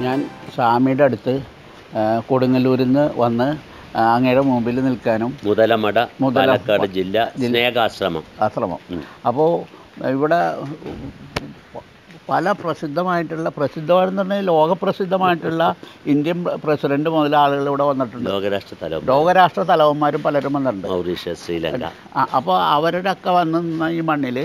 ഞാൻ സ്വാമിയുടെ അടുത്ത് ആ, കൊടുങ്ങല്ലൂരിൽ നിന്ന് വന്ന് ആ, അങ്ങയുടെ മുമ്പിൽ നിൽക്കാനും മുതലമട മുതല- പാലക്കാട് ജില്ല സ്നേഹാശ്രമം ആശ്രമം ഉം. അപ്പോൾ ഇവിടെ പല പ്രസിദ്ധമായിട്ടുള്ള പ്രസിദ്ധമാണെന്ന് പറഞ്ഞാൽ ലോകപ്രസിദ്ധമായിട്ടുള്ള ഇന്ത്യൻ പ്രസിഡന്റ് മുതൽ ആളുകൾ ഇവിടെ വന്നിട്ടുണ്ട് ലോകരാഷ്ട്ര തലം ലോകരാഷ്ട്ര തലവന്മാരും പലരും വന്നിട്ടുണ്ട് മൗറീഷ്യസ് ശ്രീലങ്ക അപ്പോൾ അവരുടെ ഒക്കെ വന്ന് നിന്ന ഈ മണ്ണിൽ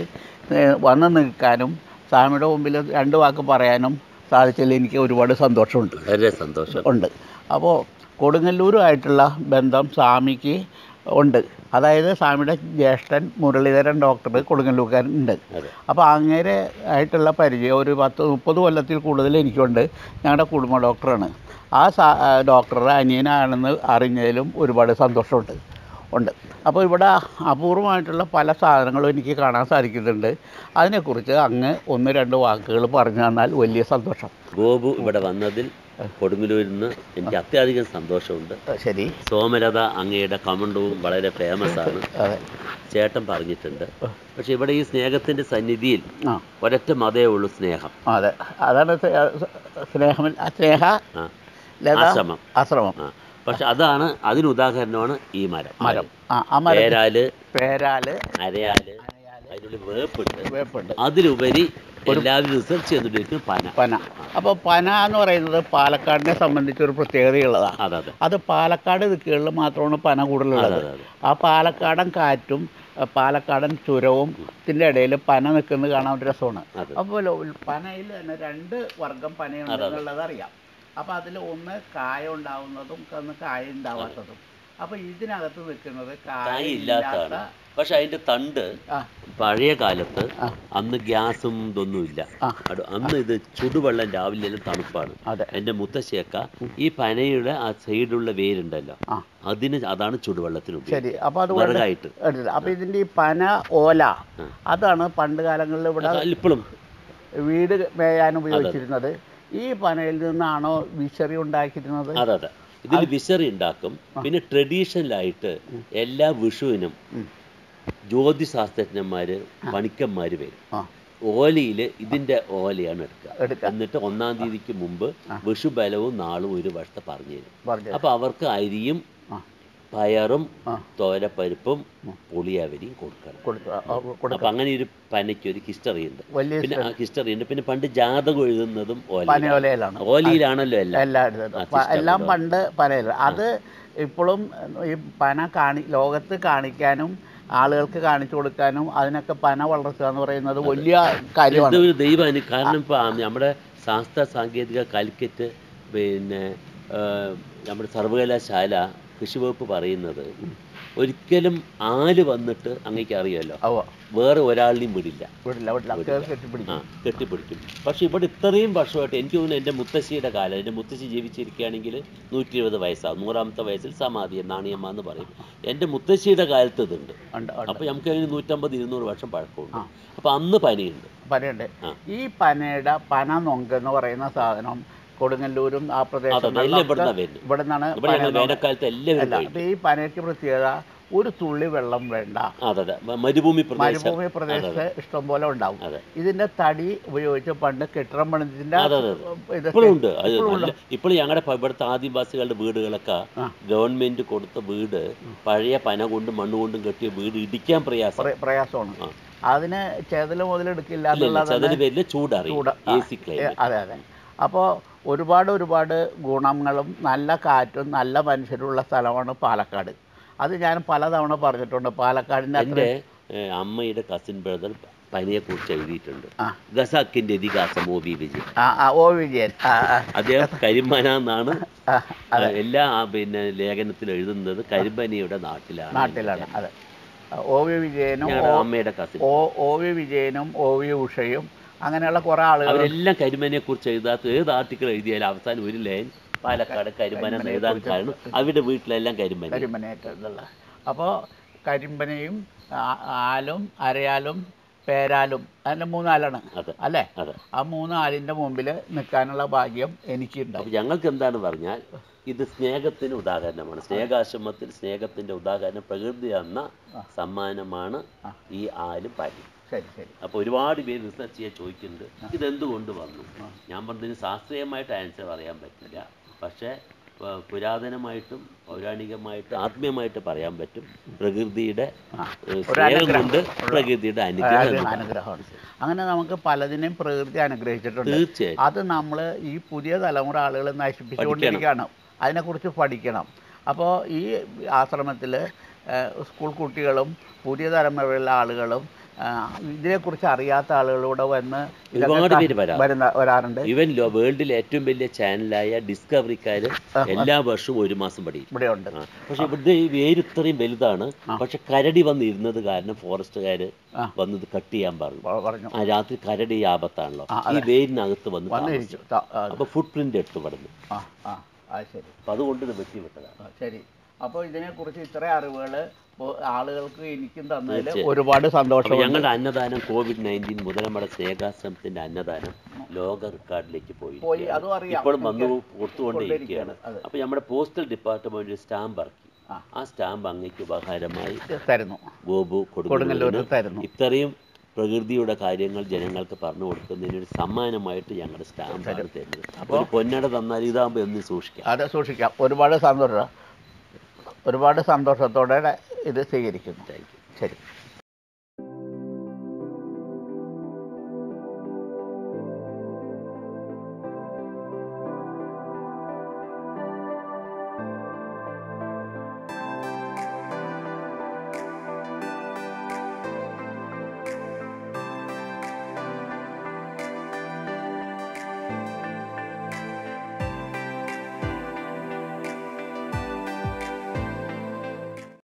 വന്ന് നിൽക്കാനും സ്വാമിയുടെ മുമ്പിൽ രണ്ട് വാക്ക് പറയാനും സാധിച്ചതിൽ എനിക്ക് ഒരുപാട് സന്തോഷമുണ്ട് വളരെ സന്തോഷം ഉണ്ട് അപ്പോൾ കൊടുങ്ങല്ലൂരുമായിട്ടുള്ള ബന്ധം സ്വാമിക്ക് ഉണ്ട് അതായത് സ്വാമിയുടെ ജ്യേഷ്ഠൻ മുരളീധരൻ ഡോക്ടർ കൊടുങ്ങല്ലൂർക്കാരൻ ഉണ്ട് അതെ അപ്പോൾ അങ്ങനെ ആയിട്ടുള്ള പരിചയം ഒരു പത്ത് മുപ്പത് കൊല്ലത്തിൽ കൂടുതൽ എനിക്കുണ്ട് ഞങ്ങളുടെ കുടുംബ ഡോക്ടറാണ് ആ സാ ഡോക്ടറുടെ അനിയനാണെന്ന് അറിഞ്ഞതിലും ഒരുപാട് സന്തോഷമുണ്ട് ഉണ്ട് അപ്പോൾ ഇവിടെ അപൂർവമായിട്ടുള്ള പല സാധനങ്ങളും എനിക്ക് കാണാൻ സാധിക്കുന്നുണ്ട് അതിനെക്കുറിച്ച് അങ്ങ് ഒന്ന് രണ്ട് വാക്കുകൾ പറഞ്ഞു തന്നാൽ വലിയ സന്തോഷം ഗോപു ഇവിടെ വന്നതിൽ കൊടുങ്ങല്ലൂരിൽ നിന്ന് എനിക്ക് അത്യധികം സന്തോഷമുണ്ട് ശരി സോമലത അങ്ങയുടെ കമണ്ടവും വളരെ ഫേമസ് ആണ് അതെ ചേട്ടൻ പറഞ്ഞിട്ടുണ്ട് പക്ഷെ ഇവിടെ ഈ സ്നേഹത്തിന്റെ സന്നിധിയിൽ ആ ഒരൊറ്റ മതേ ഉള്ളൂ സ്നേഹം അതെ അതാണ് സ്- സ്നേഹം സ്നേഹ ആ ലത ആശ്രമം ആശ്രമം ആ പക്ഷെ അതാണ് അതിന് ഉദാഹരണമാണ് ഈ മരം മരം ആ ആ മരം പേരാല് പേരാല് അരയാല് അതിനുള്ളിൽ വേപ്പുണ്ട് വേപ്പുണ്ട് അതിലുപരി എല്ലാവരും റിസർച്ച് ചെയ്തിട്ടിരിക്കും പന പന അപ്പോൾ പന എന്ന് പറയുന്നത് പാലക്കാടിനെ സംബന്ധിച്ച് ഒരു പ്രത്യേകതയുള്ളതാണ് അതെ അതെ അത് പാലക്കാട് ദിക്കുകളിൽ മാത്രമാണ് പന അതെ കൂടുതലുള്ളത് അതെ അതെ ആ പാലക്കാടൻ കാറ്റും ആ പാലക്കാടൻ ചുരവും ഇതിൻ്റെ ഇടയിൽ പന നിൽക്കുന്നത് കാണാൻ ഒരു രസമാണ് അതെ അപ്പോൾ പനയിൽ തന്നെ രണ്ട് വർഗം പനയുണ്ട് അതെ, അതെ. എന്നുള്ളത് അറിയാം അപ്പോൾ അതിൽ ഒന്ന് കായ ഉണ്ടാവുന്നതും ഒന്ന് കായ ഉണ്ടാവാത്തതും അപ്പോൾ ഇതിനകത്ത് നിൽക്കുന്നത് കായ കായ ഇല്ലാത്ത ഇല്ലാത്തതാണ് പക്ഷെ അതിന്റെ തണ്ട് ആ പഴയ കാലത്ത് ആ അന്ന് ഗ്യാസും ഇതൊന്നുമില്ല ആ അത് അന്ന് ഇത് ചുടുവെള്ളം രാവിലെ എല്ലാം തണുപ്പാണ് അതെ എൻ്റെ മുത്തശ്ശിയൊക്കെ ഈ പനയുടെ ആ സൈഡിലുള്ള വേരുണ്ടല്ലോ ആ അതിന് അതാണ് ചുടുവെള്ളത്തിന് ശരി അപ്പോൾ അതുകൊണ്ട് വിറകായിട്ട് എടുത്തില്ല. അപ്പോൾ ഇതിൻ്റെ ഈ പന ഓല ആ. അതാണ് പണ്ട് കാലങ്ങളിൽ ഇവിടെ ഇപ്പോഴും വീട് മേയാൻ ഉപയോഗിച്ചിരുന്നത് ഈ പനയിൽ നിന്നാണോ വിശറി ഉണ്ടാക്കിയിരുന്നത് അതെ അതെ ഇതിൽ വിശറി ഉണ്ടാക്കും പിന്നെ ട്രഡീഷണലായിട്ട് എല്ലാ വിഷുവിനും ഉം. ജ്യോതിശാസ്ത്രജ്ഞന്മാര് പണിക്കന്മാര് വരും ആ ഓലയിൽ ഇതിന്റെ ഓലയാണ് എടുക്കുക എടുക്കാം എന്നിട്ട് ഒന്നാം തീയതിക്ക് മുമ്പ് ആ. വിഷു ബലവും നാളും ഒരു വർഷത്തെ പറഞ്ഞു തരും പറഞ്ഞു അപ്പൊ അവർക്ക് അരിയും ആ പയറും ആ തോരപ്പരിപ്പും പുളിയവരിയും കൊടുക്കണം കൊടുത്തു ആ, ആ, കൊടുത്തു അപ്പൊ അങ്ങനെ ഒരു പനയ്ക്ക് ഒരു ഹിസ്റ്ററി ഉണ്ട് വലിയ പിന്നെ ആ ഹിസ്റ്ററി ഉണ്ട് പിന്നെ പണ്ട് ജാതകം എഴുതുന്നതും ഓല പനയോലയിലാണ് ഓലയിലാണല്ലോ എല്ലാം എല്ലാം എടുത്തത് ആ, പ- system എല്ലാം ഉണ്ട്. പണ്ട് പനയിൽ അത് ഇപ്പോഴും ഈ പന കാണി ലോകത്ത് കാണിക്കാനും ആളുകൾക്ക് കാണിച്ചു കൊടുക്കാനും അതിനൊക്കെ പന വളർത്തുക എന്ന് പറയുന്നത് വലിയ കാര്യമാണ് ഇതൊരു ദൈവമാണ് കാരണം ഇപ്പൊ ആ നമ്മുടെ ശാസ്ത്ര സാങ്കേതിക കാലിക്കറ്റ് പിന്നെ ആ, നമ്മുടെ സർവകലാശാല കൃഷി വകുപ്പ് പറയുന്നത് ഒരിക്കലും ആല് വന്നിട്ട് അങ്ങേക്ക് അറിയാലോ അവ വേറെ ഒരാളിനെയും വിടില്ല വിടില്ല വിടില്ല കയറി കെട്ടിപ്പിടിക്കും ആ കെട്ടിപ്പിടിക്കും പക്ഷെ ഇവിടെ ഇത്രയും വർഷമായിട്ട് എനിക്ക് തോന്നുന്നു എൻ്റെ മുത്തശ്ശിയുടെ കാലം എൻ്റെ മുത്തശ്ശി ജീവിച്ചിരിക്കുകയാണെങ്കിൽ നൂറ്റി ഇരുപത് വയസ്സാകും നൂറാമത്തെ വയസ്സിൽ സമാധി നാണിയമ്മ എന്ന് പറയും എൻ്റെ മുത്തശ്ശിയുടെ കാലത്ത് ഇതുണ്ട് ഉണ്ട് ഉണ്ട് അപ്പോൾ നമുക്ക് അതിന് നൂറ്റമ്പത് ഇരുന്നൂറ് വർഷം പഴക്കമുണ്ട് ആ. അപ്പോൾ അന്ന് പനിയുണ്ട് പനയുണ്ട് ആ. ഈ പനയുടെ പന നൊങ്ക് എന്ന് പറയുന്ന സാധനം കൊടുങ്ങല്ലൂരും ആ അതെ എല്ലാം ഇവിടുന്നാ പ്രദേശങ്ങളിലൊക്കെ വരുന്നത് ഇവിടെ നിന്നാണ് ഇവിടെ ഞങ്ങൾ വേനൽക്കാലത്ത് എല്ലാവരും അല്ല കഴിക്കും അപ്പൊ ഈ പനയ്ക്ക് പ്രത്യേകത ഒരു തുള്ളി വെള്ളം വേണ്ട അതെ അതെ മ- മരുഭൂമി പ്രദേശം മരുഭൂമി പ്രദേശത്ത് ഇഷ്ടംപോലെ ഉണ്ടാവും അതെ ഇതിന്റെ തടി ഉപയോഗിച്ച് പണ്ട് കെട്ടിടം പണിതിന്റെ അതെ, അതെ, ഇതൊക്കെ ഇപ്പോഴും ഉണ്ട് അത് ഇപ്പോഴും നല്ല ഇപ്പോൾ ഞങ്ങളുടെ പ- ഇവിടുത്തെ ആദിവാസികളുടെ വീടുകളൊക്കെ ആ. ഗവൺമെന്റ് കൊടുത്ത വീട് പഴയ പന കൊണ്ടും മണ്ണ് കൊണ്ടും കെട്ടിയ വീട് ഇടിക്കാൻ പ്രയാസം പ്ര- പ്രയാസമാണ് ആ. അതിന് ചെതല് മുതലെടുക്കില്ല ഇല്ല, ഇല്ല, എന്നുള്ളതാണ് ചതിന് പേരില് ചൂടറിയും ചൂട് എ ആ, സി ഏ, ക്ലൈമറ്റ് അതെ അതെ അപ്പോൾ ഒരുപാട് ഒരുപാട് ഗുണങ്ങളും നല്ല കാറ്റും നല്ല മനുഷ്യരുള്ള സ്ഥലമാണ് പാലക്കാട് അത് ഞാൻ പലതവണ പറഞ്ഞിട്ടുണ്ട് പാലക്കാടിൻ്റെ അത്ര എൻ്റെ ഏഹ്, അമ്മയുടെ കസിൻ ബ്രദർ പനിയെ കുറിച്ച് എഴുതിയിട്ടുണ്ട് ആ ഗസാക്കിന്റെ ഇതിഹാസം ഒ ബി വിജയൻ ആ ആ, ഓ വിജയൻ ആ ആ, അദ്ദേഹം കരിമ്പന എന്നാണ് ആ, അതെ എല്ലാ ആ, പിന്നെ ലേഖനത്തിൽ എഴുതുന്നത് കരിമ്പനയുടെ നാട്ടിലാണ് നാട്ടിലാണ് അതെ ഒ വി വിജയനും ഞങ്ങളുടെ ഓ- അമ്മയുടെ കസിൻ ഓ ഒ വി വിജയനും ഒ വി ഉഷയും അങ്ങനെയുള്ള കുറേ ആളുകൾ അവരെല്ലാം കരിമ്പനെ കുറിച്ച് എഴുതാത്ത ഏത് ആർട്ടിക്കിൾ എഴുതിയാലും അവസാനം ഒരു ലൈൻ പാലക്കാട് കരിമ്പന എന്ന് എഴുതാൻ കാരണം അവരുടെ വീട്ടിലെല്ലാം കരിമ്പന കരിമ്പനയായിട്ടുള്ള അപ്പോൾ കരിമ്പനയും ആ- ആലും അരയാലും പേരാലും അതിൻ്റെ മൂന്നാലാണ് അതെ അല്ലേ അതെ ആ മൂന്ന് ആലിൻ്റെ മുമ്പിൽ നിൽക്കാനുള്ള ഭാഗ്യം എനിക്കുണ്ടാവും അപ്പൊ ഞങ്ങൾക്ക് എന്താണ് പറഞ്ഞാൽ ഇത് സ്നേഹത്തിന് ഉദാഹരണമാണ് സ്നേഹാശ്രമത്തിൽ സ്നേഹത്തിന്റെ ഉദാഹരണം പ്രകൃതി എന്ന സമ്മാനമാണ് ഈ ആലും പാലും ശരി ശരി അപ്പോൾ ഒരുപാട് പേര് റിസർച്ച് ചെയ്യാൻ ചോദിക്കുന്നുണ്ട് ഇതെന്തുകൊണ്ട് വന്നു ഞാൻ പറഞ്ഞതിന് ശാസ്ത്രീയമായിട്ട് ആൻസർ പറയാൻ പറ്റില്ല പക്ഷേ ആ, പുരാതനമായിട്ടും പൗരാണികമായിട്ടും ആത്മീയമായിട്ട് പറയാൻ പറ്റും പ്രകൃതിയുടെ ഏഹ്, സ്നേഹം കൊണ്ട് പ്രകൃതിയുടെ അനുഗ്രഹം അത് എന്ന് അനുഗ്രഹമാണ് അങ്ങനെ നമുക്ക് പലതിനെയും പ്രകൃതി അനുഗ്രഹിച്ചിട്ടുണ്ട് തീർച്ചയായും അത് നമ്മൾ ഈ പുതിയ തലമുറ ആളുകൾ നശിപ്പിച്ചുകൊണ്ടിരിക്കുകയാണ് അതിനെക്കുറിച്ച് പഠിക്കണം അപ്പോൾ ഈ ആശ്രമത്തിൽ സ്കൂൾ കുട്ടികളും പുതിയ തലമുറയിലുള്ള ആളുകളും ആ, ഇതിനെക്കുറിച്ച് അറിയാത്ത ആളുകളൂടെ വന്ന് ഇതൊക്കെ ഒരുപാട് ക- പേര് വരാം വരുന്ന വരാറുണ്ട് ഈവൻ ലോ വേൾഡിലെ ഏറ്റവും വലിയ ചാനലായ ഡിസ്കവറിക്കാർ എല്ലാ വർഷവും ഒരു മാസം പഠിക്കും ഇവിടെ ഉണ്ട് ആ, പക്ഷെ ഇവിടുത്തെ ഈ വേര് ഇത്രയും വലുതാണ് പക്ഷെ കരടി വന്ന് ഇരുന്നത് കാരണം ഫോറസ്റ്റുകാർ ആ. വന്നത് കട്ട് ചെയ്യാൻ പറഞ്ഞു പ- പറഞ്ഞു ആ രാത്രി കരടി ആപത്താണല്ലോ ആ, ഈ വേരിനകത്ത് വന്ന് വന്നിരിച്ചു ത- ആ, അപ്പൊ ഫുട് പ്രിന്റ് എടുത്തു പടന്നു ആ ആ അത് ശരി അപ്പൊ അതുകൊണ്ട് ഇത് വെട്ടി വിട്ടതാണ് ആ, ശരി അപ്പോൾ ഇതിനെക്കുറിച്ച് ഇത്ര അറിവുകൾ ആളുകൾക്ക് എനിക്കും തന്നതിൽ തീർച്ചയായും. ഒരുപാട് അപ്പൊ സന്തോഷമുണ്ട് ഞങ്ങളുടെ അന്നദാനം കോവിഡ് നയൻറ്റീൻ മുതലമട സ്നേഹാശ്രമത്തിന്റെ അന്നദാനം ലോക റെക്കോർഡിലേക്ക് പോയി പോയി അതും അറിയാം ഇപ്പോഴും വന്നു എനിക്ക് കൊടുത്തുകൊണ്ടേയിരിക്കുകയാണ് അതെ. അപ്പൊ നമ്മുടെ പോസ്റ്റൽ ഡിപ്പാർട്ട്മെന്റ് ഒരു സ്റ്റാമ്പ് ഇറക്കി ആ. ആ സ്റ്റാമ്പ് അങ്ങേക്ക് ഉപകാരമായി തരുന്നു ഗോപു കൊടുങ്ങല്ലൂർ കൊടുങ്ങല്ലൂരിന് തരുന്നു ഇത്രയും പ്രകൃതിയുടെ കാര്യങ്ങൾ ജനങ്ങൾക്ക് പറഞ്ഞു കൊടുക്കുന്നതിന് ഒരു സമ്മാനമായിട്ട് ഞങ്ങളുടെ സ്റ്റാമ്പാണ് തരുന്നത് ഒരു പൊന്നട തന്നാൽ ഇതാകുമ്പോൾ എന്ന് സൂക്ഷിക്കാം അത് സൂക്ഷിക്കാം ഒരുപാട് സന്തോഷം ഒരുപാട് സന്തോഷത്തോടെ ഇത് സ്വീകരിക്കുന്നു താങ്ക് യു ശരി